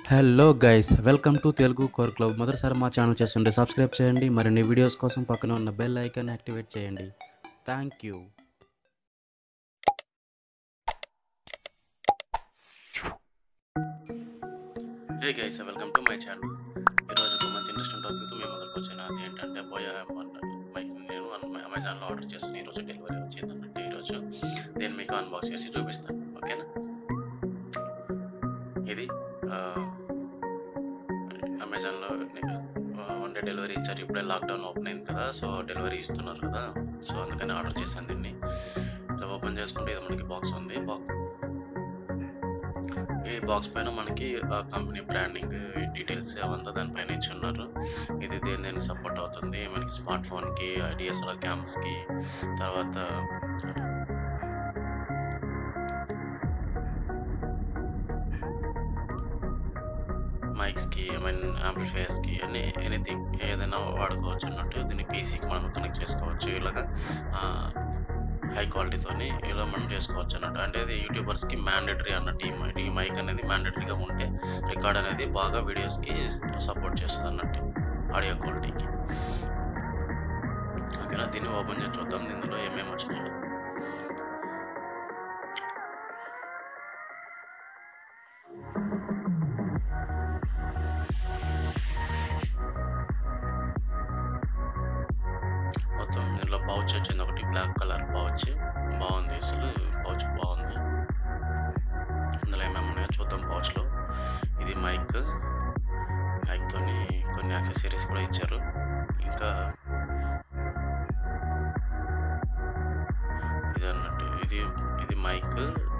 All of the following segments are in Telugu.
hello guys welcome to Telugu core club మొదటిసారి మా ఛానల్ చేస్తుంటే సబ్స్క్రైబ్ చేయండి మరిన్ని వీడియోస్ కోసం పక్కన ఉన్న బెల్ ఐకాన్ యాక్టివేట్ చేయండి thank you hey guys welcome to my channel ఈరోజు ఒక మంచి ఇంట్రెస్టింగ్ టాపిక్ మేము ముందుకు వచ్చాను అది ఏంటంటే పోయా మైక్ నేను అమెజాన్లో ఆర్డర్ చేసిన ఈరోజు డెలివరీ వచ్చింది అన్నట్టు ఈరోజు నేను మీకు అన్బాక్స్ చేసి చూపిస్తాను ఓకేనా ఇది ఆ, అమెజాన్లో వన్ డే డెలివరీ ఇచ్చారు ఇప్పుడే లాక్డౌన్ ఓపెన్ అయింది కదా సో డెలివరీ ఇస్తున్నారు కదా సో అందుకని ఆర్డర్ చేశాను దీన్ని సో ఓపెన్ చేసుకుంటే ఇది మనకి బాక్స్ ఉంది బాక్స్ ఈ బాక్స్ పైన మనకి కంపెనీ బ్రాండింగ్ డీటెయిల్స్ అవంతా దానిపైన ఇచ్చి ఉన్నారు ఇది దేని దేనికి సపోర్ట్ అవుతుంది మనకి స్మార్ట్ ఫోన్కి డిఎస్ఎల్ఆర్ క్యామ్స్కి తర్వాత మైక్స్కి ఐ మీన్ యాంప్లిఫైయర్స్కి అన్ని ఎనీథింగ్ ఏదైనా వాడుకోవచ్చు అన్నట్టు దీన్ని పీసీకి మనం కనెక్ట్ చేసుకోవచ్చు ఇలాగా హై క్వాలిటీతోని ఇలా మనం చేసుకోవచ్చు అన్నట్టు అంటే ఇది యూట్యూబర్స్కి మ్యాండేటరీ అన్నట్టు ఈ మైక్ ఈ మైక్ అనేది మ్యాండేటరీగా ఉంటే రికార్డ్ అనేది బాగా వీడియోస్కి సపోర్ట్ చేస్తుంది అన్నట్టు ఆడియో క్వాలిటీకి ఓకేనా దీన్ని ఓపెన్ చేసి చూద్దాం ఇందులో ఏమేమి వచ్చినాయి మొత్తం దీంట్లో పౌచ్ వచ్చింది ఒకటి బ్లాక్ కలర్ పౌచ్ బాగుంది అసలు పౌచ్ బాగుంది ఇందులో ఏమేమి ఉన్నాయో చూద్దాం పౌచ్లో ఇది మైక్ మైక్తోని కొన్ని యాక్సెసరీస్ కూడా ఇచ్చారు ఇంకా ఇది అన్నట్టు ఇది ఇది మైక్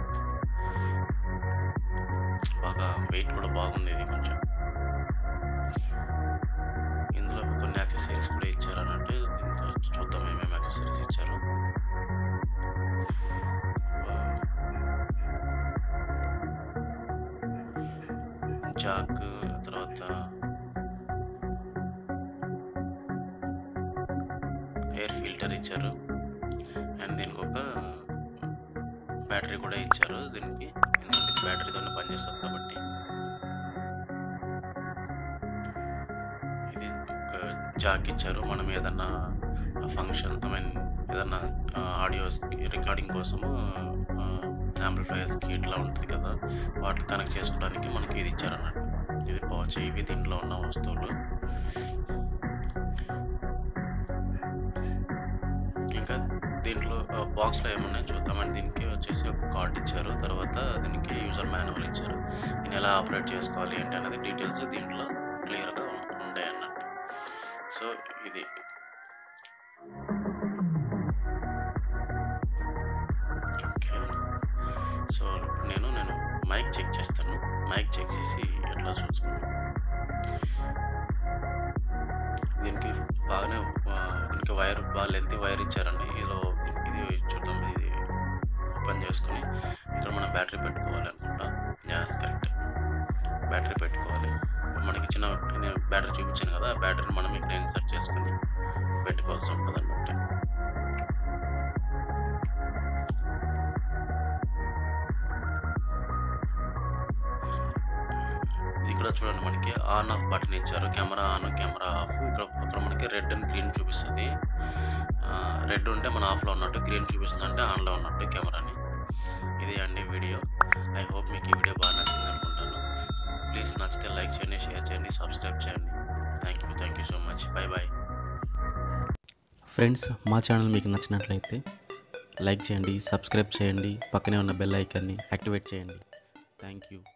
బాగా వెయిట్ కూడా బాగుంది ఇది కొంచెం ఇందులో కొన్ని యాక్సెసరీస్ కూడా ఇచ్చారు అన్నట్టు దీంతో చూద్దాం ఏమేమి యాక్సెసరీస్ ఇచ్చారు జాక్ తర్వాత ఎయిర్ ఫిల్టర్ ఇచ్చారు అండ్ దీనికి ఒక బ్యాటరీ కూడా ఇచ్చారు దీనికి ఎందుకంటే బ్యాటరీతోనే పనిచేస్తుంది కాబట్టి ఇది ఒక జాక్ ఇచ్చారు మనం ఏదన్నా ఫంక్షన్ ఐ మీన్ ఏదన్నా ఆడియోస్ రికార్డింగ్ కోసము యాంప్లిఫైయర్స్కి ఇట్లా ఉంటుంది కదా వాటిని కనెక్ట్ చేసుకోవడానికి మనకి ఇది ఇచ్చారు అన్నట్టు ఇది పౌచ్ ఇవి దీంట్లో ఉన్న వస్తువులు ఇంకా దీంట్లో బాక్స్లో ఏమున్నాయో చూద్దామంటే దీనికి వచ్చేసి ఒక కార్డ్ ఇచ్చారు తర్వాత దీనికి యూజర్ మాన్యువల్ ఇచ్చారు దీన్ని ఎలా ఆపరేట్ చేసుకోవాలి ఏంటి అనేది డీటెయిల్స్ దీంట్లో క్లియర్గా ఉంటాయి అన్నట్టు సో ఇది ఓకే సో ఇప్పుడు నేను నేను మైక్ చెక్ చేస్తాను మైక్ చెక్ చేసి ఎట్లా చూసుకున్నాను దీనికి బాగానే ఆ, దీనికి వైర్ బాగా లెంత్ వైర్ ఇచ్చారండి ఇదిలో ఇది చూద్దాం ఇది ఓపెన్ చేసుకుని ఇక్కడ మనం బ్యాటరీ పెట్టుకోవాలి అనుకుంటా యాస్ కరెక్ట్ బ్యాటరీ పెట్టుకోవాలి మనకి చిన్న నేను బ్యాటరీ చూపించాను కదా ఆ బ్యాటరీని మనం ఇక్కడ ఇన్సర్ట్ చేసుకుని పెట్టుకోవాల్సి ఉంటుంది అన్నట్టు ఇక్కడ చూడండి మనకి ఆన్ ఆఫ్ బటన్ ఇచ్చారు కెమెరా ఆన్ కెమెరా ఆఫ్ ఇక్కడ ఇక్కడ మనకి రెడ్ అండ్ గ్రీన్ చూపిస్తుంది రెడ్ ఉంటే మన ఆఫ్లో ఉన్నట్టు గ్రీన్ చూపిస్తుంది అంటే ఆన్లో ఉన్నట్టు కెమెరాని ఇది అండి వీడియో ఐ హోప్ మీకు ఈ వీడియో బాగా నచ్చింది అనుకుంటాను ప్లీజ్ నచ్చితే లైక్ చేయండి షేర్ చేయండి సబ్స్క్రైబ్ చేయండి thank you thank you so much bye bye friends మా ఛానల్ మీకు నచ్చినట్లయితే లైక్ చేయండి సబ్స్క్రైబ్ చేయండి పక్కనే ఉన్న బెల్ ఐకాన్ని యాక్టివేట్ చేయండి థ్యాంక్ యూ